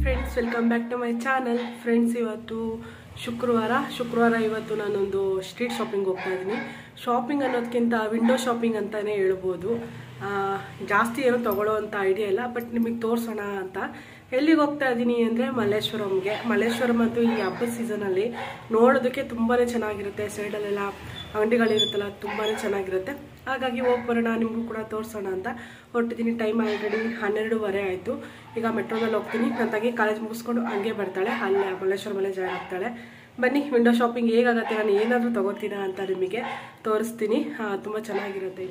Friends welcome back to my channel friends ಇವತ್ತು ಶುಕ್ರವಾರ ಶುಕ್ರವಾರ ಇವತ್ತು ನಾನೊಂದು ಸ್ಟ್ರೀಟ್ ಶಾಪಿಂಗ್ ಹೋಗ್ತಾ ಇದ್ದೀನಿ ಶಾಪಿಂಗ್ ಅನ್ನೋದಕ್ಕಿಂತ ವಿಂಡೋ ಶಾಪಿಂಗ್ ಅಂತಲೇ ಹೇಳ್ಬೋದು ಆ, ಜಾಸ್ತಿ ಏನು ತಗೊಳ್ಳೋ ಅಂತ ಐಡಿಯಾ ಇಲ್ಲ ಬಟ್ ನಿಮಗೆ ತೋರಿಸೋಣ ಅಂತ ಎಲ್ಲಿಗೆ ಹೋಗ್ತಾ ಇದ್ದೀನಿ ಅಂದರೆ ಮಲ್ಲೇಶ್ವರಂಗೆ ಮಲ್ಲೇಶ್ವರಂ ಅಂತೂ ಈ ಹಬ್ಬದ ಸೀಸನಲ್ಲಿ ನೋಡೋದಕ್ಕೆ ತುಂಬಾ ಚೆನ್ನಾಗಿರುತ್ತೆ ಸೈಡಲ್ಲೆಲ್ಲ ಅಂಗಡಿಗಳಿರುತ್ತಲ್ಲ ತುಂಬಾ ಚೆನ್ನಾಗಿರುತ್ತೆ ಹಾಗಾಗಿ ಹೋಗಿ ಬರೋಣ ನಿಮಗೂ ಕೂಡ ತೋರಿಸೋಣ ಅಂತ ಹೊರಟಿದ್ದೀನಿ ಟೈಮ್ ಆಲ್ರೆಡಿ ಹನ್ನೆರಡೂವರೆ ಆಯಿತು ಈಗ ಮೆಟ್ರೋದಲ್ಲಿ ಹೋಗ್ತೀನಿ ನನ್ನ ತಂಗಿ ಕಾಲೇಜ್ ಮುಗಿಸ್ಕೊಂಡು ಹಂಗೆ ಬರ್ತಾಳೆ ಅಲ್ಲೇ ಮಲ್ಲೇಶ್ವರಮಲ್ಲೇ ಜಾಯ್ನ್ ಆಗ್ತಾಳೆ ಬನ್ನಿ ವಿಂಡೋ ಶಾಪಿಂಗ್ ಹೇಗಾಗತ್ತೆ ನಾನು ಏನಾದರೂ ತೊಗೋತೀನ ಅಂತ ನಿಮಗೆ ತೋರಿಸ್ತೀನಿ ತುಂಬ ಚೆನ್ನಾಗಿರುತ್ತೆ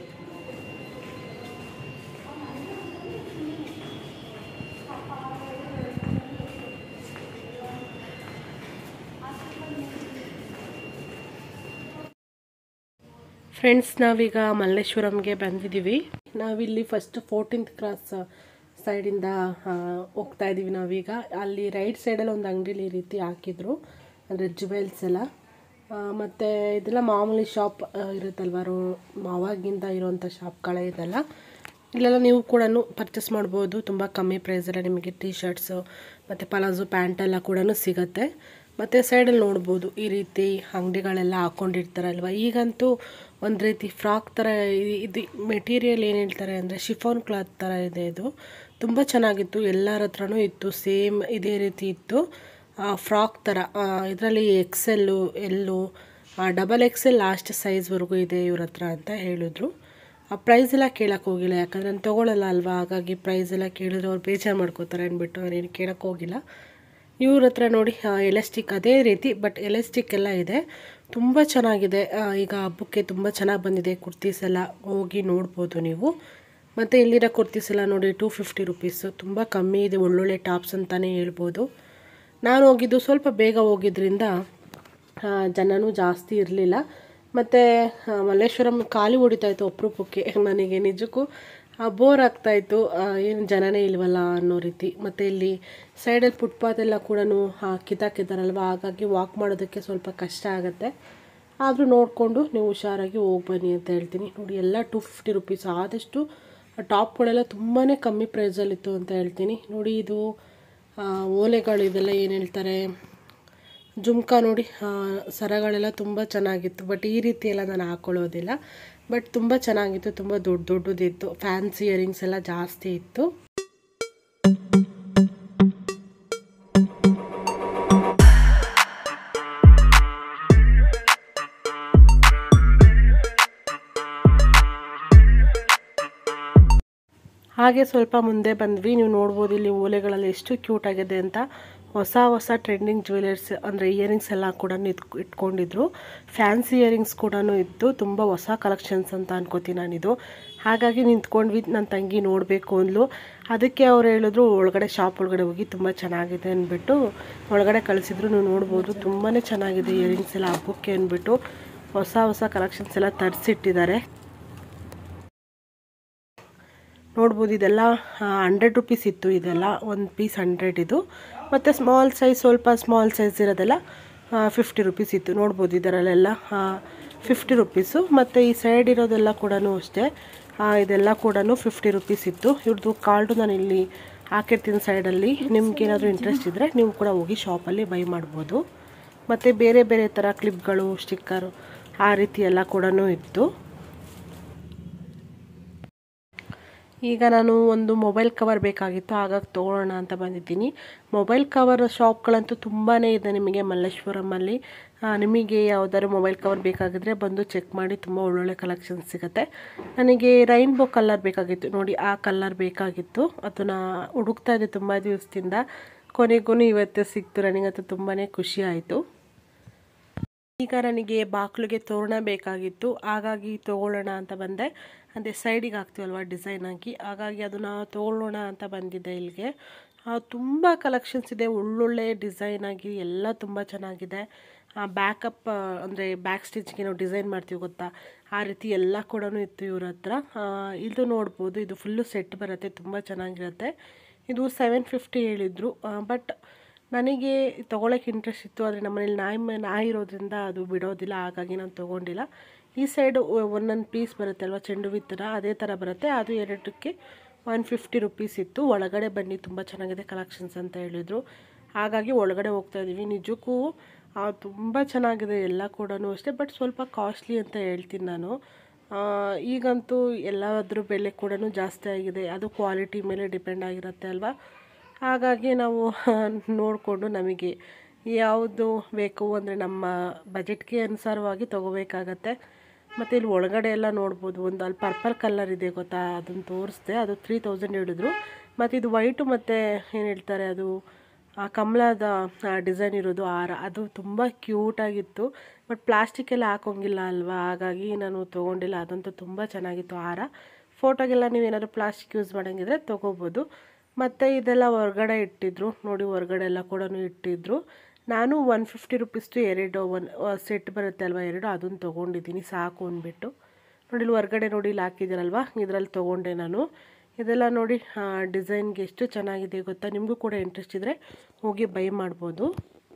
ಫ್ರೆಂಡ್ಸ್ ನಾವೀಗ ಮಲ್ಲೇಶ್ವರಂಗೆ ಬಂದಿದ್ದೀವಿ ನಾವಿಲ್ಲಿ ಫಸ್ಟ್ ಫೋರ್ಟೀನ್ತ್ ಕ್ರಾಸ್ ಸೈಡಿಂದ ಹೋಗ್ತಾ ಇದ್ದೀವಿ ನಾವೀಗ ಅಲ್ಲಿ ರೈಟ್ ಸೈಡಲ್ಲಿ ಒಂದು ಅಂಗಡಿಲಿ ಈ ರೀತಿ ಹಾಕಿದ್ರು ಅಂದರೆ ಜುವೆಲ್ಸ್ ಎಲ್ಲ ಆ, ಮತ್ತು ಇದೆಲ್ಲ ಮಾಮೂಲಿ ಶಾಪ್ ಇರುತ್ತಲ್ವ ರೋ ಅವಾಗಿಂದ ಇರೋವಂಥ ಶಾಪ್ಗಳೇ ಇದೆಲ್ಲ ಇಲ್ಲೆಲ್ಲ ನೀವು ಕೂಡ ಪರ್ಚೇಸ್ ಮಾಡ್ಬೋದು ತುಂಬ ಕಮ್ಮಿ ಪ್ರೈಸಲ್ಲಿ ನಿಮಗೆ ಟೀ ಶರ್ಟ್ಸು ಮತ್ತು ಪಲಾಜೋ ಪ್ಯಾಂಟ್ ಎಲ್ಲ ಕೂಡ ಸಿಗುತ್ತೆ ಮತ್ತು ಸೈಡಲ್ಲಿ ನೋಡ್ಬೋದು ಈ ರೀತಿ ಅಂಗಡಿಗಳೆಲ್ಲ ಹಾಕ್ಕೊಂಡಿರ್ತಾರಲ್ವ ಈಗಂತೂ ಒಂದು ರೀತಿ ಫ್ರಾಕ್ ಥರ ಇ- ಇದು ಮೆಟೀರಿಯಲ್ ಏನು ಹೇಳ್ತಾರೆ ಅಂದರೆ ಶಿಫಾನ್ ಕ್ಲಾತ್ ಥರ ಇದೆ ಇದು ತುಂಬ ಚೆನ್ನಾಗಿತ್ತು ಎಲ್ಲರ ಹತ್ರನೂ ಇತ್ತು ಸೇಮ್ ಇದೇ ರೀತಿ ಇತ್ತು ಫ್ರಾಕ್ ಥರ ಇದರಲ್ಲಿ ಎಕ್ಸೆಲ್ಲು ಎಲ್ಲು ಡಬಲ್ ಎಕ್ಸೆಲ್ ಲಾಸ್ಟ್ ಸೈಜ್ವರೆಗೂ ಇದೆ ಇವ್ರ ಹತ್ರ ಅಂತ ಹೇಳಿದ್ರು ಆ ಪ್ರೈಸ್ ಎಲ್ಲ ಕೇಳಕ್ಕೆ ಹೋಗಿಲ್ಲ ಯಾಕಂದರೆ ನಾನು ತೊಗೊಳಲ್ಲ ಅಲ್ವಾ ಹಾಗಾಗಿ ಪ್ರೈಸ್ ಎಲ್ಲ ಕೇಳಿದ್ರೆ ಅವ್ರು ಬೇಜಾರು ಮಾಡ್ಕೋತಾರೆ ಅಂದ್ಬಿಟ್ಟು ನಾನೇನು ಕೇಳಕ್ಕೆ ಹೋಗಿಲ್ಲ ಇವ್ರ ಹತ್ರ ನೋಡಿ ಎಲೆಸ್ಟಿಕ್ ಅದೇ ರೀತಿ ಬಟ್ ಎಲೆಸ್ಟಿಕ್ ಎಲ್ಲ ಇದೆ ತುಂಬ ಚೆನ್ನಾಗಿದೆ ಆ, ಈಗ ಹಬ್ಬಕ್ಕೆ ತುಂಬ ಚೆನ್ನಾಗಿ ಬಂದಿದೆ ಕುರ್ತೀಸ್ ಎಲ್ಲ ಹೋಗಿ ನೋಡ್ಬೋದು ನೀವು ಮತ್ತು ಇಲ್ಲಿರೋ ಕುರ್ತೀಸ್ ಎಲ್ಲ ನೋಡಿ ಟೂ ಫಿಫ್ಟಿ ರುಪೀಸು ತುಂಬ ಕಮ್ಮಿ ಇದೆ ಒಳ್ಳೊಳ್ಳೆ ಟಾಪ್ಸ್ ಅಂತಲೇ ಹೇಳ್ಬೋದು ನಾನು ಹೋಗಿದ್ದು ಸ್ವಲ್ಪ ಬೇಗ ಹೋಗಿದ್ರಿಂದ ಆ, ಜನನೂ ಜಾಸ್ತಿ ಇರಲಿಲ್ಲ ಮತ್ತು ಮಲ್ಲೇಶ್ವರಂ ಖಾಲಿ ಹೊಡಿತಾಯಿತ್ತು ಅಪರೂಪಕ್ಕೆ ನನಗೆ ನಿಜಕ್ಕೂ ಬೋರ್ ಆಗ್ತಾಯಿತ್ತು ಏನು ಜನನೇ ಇಲ್ವಲ್ಲ ಅನ್ನೋ ರೀತಿ ಮತ್ತು ಇಲ್ಲಿ ಸೈಡಲ್ಲಿ ಫುಟ್ಪಾತ್ ಎಲ್ಲ ಕೂಡ ಕಿತ್ತಾಕಿದ್ದಾರಲ್ವ ಹಾಗಾಗಿ ವಾಕ್ ಮಾಡೋದಕ್ಕೆ ಸ್ವಲ್ಪ ಕಷ್ಟ ಆಗುತ್ತೆ ಆದರೂ ನೋಡಿಕೊಂಡು ನೀವು ಹುಷಾರಾಗಿ ಹೋಗಿ ಬನ್ನಿ ಅಂತ ಹೇಳ್ತೀನಿ ನೋಡಿ ಎಲ್ಲ ಟೂ ಫಿಫ್ಟಿ ರುಪೀಸ್ ಆದಷ್ಟು ಟಾಪ್ಗಳೆಲ್ಲ ತುಂಬಾ ಕಮ್ಮಿ ಪ್ರೈಸಲ್ಲಿತ್ತು ಅಂತ ಹೇಳ್ತೀನಿ ನೋಡಿ ಇದು ಆ, ಓಲೆಗಳು ಇದೆಲ್ಲ ಏನು ಹೇಳ್ತಾರೆ ಜುಮ್ಕಾ ನೋಡಿ ಆ, ಸರಗಳೆಲ್ಲ ತುಂಬ ಚೆನ್ನಾಗಿತ್ತು ಬಟ್ ಈ ರೀತಿ ಎಲ್ಲ ನಾನು ಹಾಕ್ಕೊಳ್ಳೋದಿಲ್ಲ ಬಟ್ ತುಂಬ ಚೆನ್ನಾಗಿತ್ತು ತುಂಬ ದೊಡ್ಡ ದೊಡ್ಡದಿತ್ತು ಫ್ಯಾನ್ಸಿ ಇಯರಿಂಗ್ಸ್ ಎಲ್ಲ ಜಾಸ್ತಿ ಇತ್ತು ಹಾಗೆ ಸ್ವಲ್ಪ ಮುಂದೆ ಬಂದ್ವಿ ನೀವು ನೋಡ್ಬೋದು ಇಲ್ಲಿ ಓಲೆಗಳಲ್ಲಿ ಎಷ್ಟು ಕ್ಯೂಟ್ ಆಗಿದೆ ಅಂತ ಹೊಸ ಹೊಸ ಟ್ರೆಂಡಿಂಗ್ ಜ್ಯುವೆಲರ್ಸ್ ಅಂದರೆ ಇಯರಿಂಗ್ಸ್ ಎಲ್ಲ ಕೂಡ ಇಟ್ ಇಟ್ಕೊಂಡಿದ್ರು ಫ್ಯಾನ್ಸಿ ಇಯರಿಂಗ್ಸ್ ಕೂಡ ಇತ್ತು ತುಂಬ ಹೊಸ ಕಲೆಕ್ಷನ್ಸ್ ಅಂತ ಅನ್ಕೋತೀನಿ ನಾನಿದು ಹಾಗಾಗಿ ನಿಂತ್ಕೊಂಡ್ವಿ ನನ್ನ ತಂಗಿ ನೋಡಬೇಕು ಅಂದ್ಲು ಅದಕ್ಕೆ ಅವ್ರು ಹೇಳಿದ್ರು ಒಳಗಡೆ ಶಾಪ್ ಒಳಗಡೆ ಹೋಗಿ ತುಂಬ ಚೆನ್ನಾಗಿದೆ ಅಂದ್ಬಿಟ್ಟು ಒಳಗಡೆ ಕಳಿಸಿದ್ರು ನೀವು ನೋಡ್ಬೋದು ತುಂಬಾ ಚೆನ್ನಾಗಿದೆ ಇಯರಿಂಗ್ಸ್ ಎಲ್ಲ ಹಬ್ಬಕ್ಕೆ ಅಂದ್ಬಿಟ್ಟು ಹೊಸ ಹೊಸ ಕಲೆಕ್ಷನ್ಸ್ ಎಲ್ಲ ತರಿಸಿಟ್ಟಿದ್ದಾರೆ ನೋಡ್ಬೋದು ಇದೆಲ್ಲ ಹಂಡ್ರೆಡ್ ರುಪೀಸ್ ಇತ್ತು ಇದೆಲ್ಲ ಒಂದು ಪೀಸ್ ಹಂಡ್ರೆಡ್ ಇದು ಮತ್ತು ಸ್ಮಾಲ್ ಸೈಜ್ ಸ್ವಲ್ಪ ಸ್ಮಾಲ್ ಸೈಜ್ ಇರೋದೆಲ್ಲ ಫಿಫ್ಟಿ ರುಪೀಸ್ ಇತ್ತು ನೋಡ್ಬೋದು ಇದರಲ್ಲೆಲ್ಲ ಫಿಫ್ಟಿ ರುಪೀಸು ಮತ್ತು ಈ ಸೈಡ್ ಇರೋದೆಲ್ಲ ಕೂಡ ಅಷ್ಟೇ ಆ, ಇದೆಲ್ಲ ಕೂಡ ಫಿಫ್ಟಿ ರುಪೀಸ್ ಇತ್ತು ಇವ್ರದ್ದು ಕಾರ್ಡು ನಾನು ಇಲ್ಲಿ ಹಾಕಿರ್ತೀನಿ ಸೈಡಲ್ಲಿ ನಿಮ್ಗೆ ಏನಾದರೂ ಇಂಟ್ರೆಸ್ಟ್ ಇದ್ದರೆ ನೀವು ಕೂಡ ಹೋಗಿ ಶಾಪಲ್ಲಿ ಬೈ ಮಾಡ್ಬೋದು ಮತ್ತು ಬೇರೆ ಬೇರೆ ಥರ ಕ್ಲಿಪ್ಗಳು ಸ್ಟಿಕ್ಕರು ಆ ರೀತಿ ಎಲ್ಲ ಕೂಡ ಇತ್ತು ಈಗ ನಾನು ಒಂದು ಮೊಬೈಲ್ ಕವರ್ ಬೇಕಾಗಿತ್ತು ಹಾಗಾಗಿ ತೊಗೊಳ್ಳೋಣ ಅಂತ ಬಂದಿದ್ದೀನಿ ಮೊಬೈಲ್ ಕವರ್ ಶಾಪ್ಗಳಂತೂ ತುಂಬಾ ಇದೆ ನಿಮಗೆ ಮಲ್ಲೇಶ್ವರಮಲ್ಲಿ ಆ, ನಿಮಗೆ ಯಾವುದಾದ್ರು ಮೊಬೈಲ್ ಕವರ್ ಬೇಕಾಗಿದ್ದರೆ ಬಂದು ಚೆಕ್ ಮಾಡಿ ತುಂಬ ಒಳ್ಳೊಳ್ಳೆ ಕಲೆಕ್ಷನ್ ಸಿಗುತ್ತೆ ನನಗೆ ರೈನ್ಬೋ ಕಲರ್ ಬೇಕಾಗಿತ್ತು ನೋಡಿ ಆ ಕಲರ್ ಬೇಕಾಗಿತ್ತು ಅದನ್ನು ಹುಡುಕ್ತಾ ಇದ್ದೆ ತುಂಬ ದಿವಸದಿಂದ ಕೊನೆಗೂ ಇವತ್ತು ಸಿಕ್ತು ನನಗಂತೂ ತುಂಬಾ ಖುಷಿ ಆಯಿತು ಈಗ ನನಗೆ ಬಾಗಿಲಿಗೆ ತೋರಣ ಬೇಕಾಗಿತ್ತು ಹಾಗಾಗಿ ತೊಗೊಳ್ಳೋಣ ಅಂತ ಬಂದೆ ಅದೇ ಸೈಡಿಗೆ ಹಾಕ್ತೀವಲ್ವ ಡಿಸೈನ್ ಹಾಕಿ ಹಾಗಾಗಿ ಅದನ್ನು ತೊಗೊಳ್ಳೋಣ ಅಂತ ಬಂದಿದ್ದೆ ಇಲ್ಲಿಗೆ ತುಂಬ ಕಲೆಕ್ಷನ್ಸ್ ಇದೆ ಒಳ್ಳೊಳ್ಳೆ ಡಿಸೈನ್ ಆಗಿ ಎಲ್ಲ ತುಂಬ ಚೆನ್ನಾಗಿದೆ ಬ್ಯಾಕಪ್ ಅಂದರೆ ಬ್ಯಾಕ್ ಸ್ಟಿಚ್ಗೆ ನಾವು ಡಿಸೈನ್ ಮಾಡ್ತೀವಿ ಗೊತ್ತಾ ಆ ರೀತಿ ಎಲ್ಲ ಕೂಡ ಇತ್ತು ಇವ್ರ ಹತ್ರ ಆ, ಇದು ನೋಡ್ಬೋದು ಇದು ಫುಲ್ಲು ಸೆಟ್ ಬರುತ್ತೆ ತುಂಬ ಚೆನ್ನಾಗಿರುತ್ತೆ ಇದು ಸೆವೆನ್ ಫಿಫ್ಟಿ ಹೇಳಿದರು ಬಟ್ ನನಗೆ ತೊಗೊಳಕ್ಕೆ ಇಂಟ್ರೆಸ್ಟ್ ಇತ್ತು ಆದರೆ ನಮ್ಮನೇಲಿ ನಾಯಿ ಮ ನಾಯಿ ಇರೋದ್ರಿಂದ ಅದು ಬಿಡೋದಿಲ್ಲ ಹಾಗಾಗಿ ನಾನು ತೊಗೊಂಡಿಲ್ಲ ಈ ಸೈಡು ಒಂದೊಂದು ಪೀಸ್ ಬರುತ್ತೆ ಅಲ್ವಾ ಚೆಂಡು ಹೂವಿನ ಥರ ಅದೇ ಥರ ಬರುತ್ತೆ ಅದು ಎರಡಕ್ಕೆ ಒನ್ ಫಿಫ್ಟಿ ರುಪೀಸ್ ಇತ್ತು ಒಳಗಡೆ ಬನ್ನಿ ತುಂಬ ಚೆನ್ನಾಗಿದೆ ಕಲೆಕ್ಷನ್ಸ್ ಅಂತ ಹೇಳಿದರು ಹಾಗಾಗಿ ಒಳಗಡೆ ಹೋಗ್ತಾ ಇದ್ದೀವಿ ನಿಜಕ್ಕೂ ಆ, ತುಂಬ ಚೆನ್ನಾಗಿದೆ ಎಲ್ಲ ಕೂಡ ಅಷ್ಟೇ ಬಟ್ ಸ್ವಲ್ಪ ಕಾಸ್ಟ್ಲಿ ಅಂತ ಹೇಳ್ತೀನಿ ನಾನು ಆ, ಈಗಂತೂ ಎಲ್ಲದ್ರ ಬೆಲೆ ಕೂಡ ಜಾಸ್ತಿ ಆಗಿದೆ ಅದು ಕ್ವಾಲಿಟಿ ಮೇಲೆ ಡಿಪೆಂಡ್ ಆಗಿರುತ್ತೆ ಅಲ್ವಾ ಹಾಗಾಗಿ ನಾವು ನೋಡಿಕೊಂಡು ನಮಗೆ ಯಾವುದು ಬೇಕು ಅಂದರೆ ನಮ್ಮ ಬಜೆಟ್ಗೆ ಅನುಸಾರವಾಗಿ ತೊಗೋಬೇಕಾಗತ್ತೆ ಮತ್ತು ಇಲ್ಲಿ ಒಳಗಡೆ ಎಲ್ಲ ನೋಡ್ಬೋದು ಒಂದು ಅಲ್ಲಿ ಪರ್ಪಲ್ ಕಲರ್ ಇದೆ ಗೊತ್ತಾ ಅದನ್ನು ತೋರಿಸ್ದೆ ಅದು ತ್ರೀ ತೌಸಂಡ್ ಹೇಳಿದ್ರು ಮತ್ತು ಇದು ವೈಟು ಮತ್ತು ಏನು ಹೇಳ್ತಾರೆ ಅದು ಆ ಕಮಲದ ಡಿಸೈನ್ ಇರೋದು ಹಾರ ಅದು ತುಂಬ ಕ್ಯೂಟಾಗಿತ್ತು ಬಟ್ ಪ್ಲಾಸ್ಟಿಕ್ಕೆಲ್ಲ ಹಾಕೋಂಗಿಲ್ಲ ಅಲ್ವಾ ಹಾಗಾಗಿ ನಾನು ತೊಗೊಂಡಿಲ್ಲ ಅದಂತೂ ತುಂಬ ಚೆನ್ನಾಗಿತ್ತು ಹಾರ ಫೋಟೋಗೆಲ್ಲ ನೀವೇನಾದ್ರು ಪ್ಲಾಸ್ಟಿಕ್ ಯೂಸ್ ಮಾಡೋಂಗಿದ್ರೆ ತೊಗೋಬೋದು ಮತ್ತು ಇದೆಲ್ಲ ಹೊರಗಡೆ ಇಟ್ಟಿದ್ರು ನೋಡಿ ಹೊರಗಡೆ ಎಲ್ಲ ಕೂಡ ಇಟ್ಟಿದ್ರು ನಾನು ಒನ್ ಫಿಫ್ಟಿ ರುಪೀಸ್ದು ಎರಡು ಒನ್ ಸೆಟ್ ಬರುತ್ತೆ ಅಲ್ವಾ ಎರಡು ಅದನ್ನು ತೊಗೊಂಡಿದ್ದೀನಿ ಸಾಕು ಅಂದ್ಬಿಟ್ಟು ನೋಡಿ ಇಲ್ಲಿ ಹೊರಗಡೆ ನೋಡಿ ಇಲ್ಲಿ ಹಾಕಿದ್ದೀರಲ್ವ ಇದರಲ್ಲಿ ತೊಗೊಂಡೆ ನಾನು ಇದೆಲ್ಲ ನೋಡಿ ಡಿಸೈನ್ಗೆ ಎಷ್ಟು ಚೆನ್ನಾಗಿದೆ ಗೊತ್ತಾ ನಿಮಗೂ ಕೂಡ ಇಂಟ್ರೆಸ್ಟ್ ಇದ್ದರೆ ಹೋಗಿ ಬೈ ಮಾಡ್ಬೋದು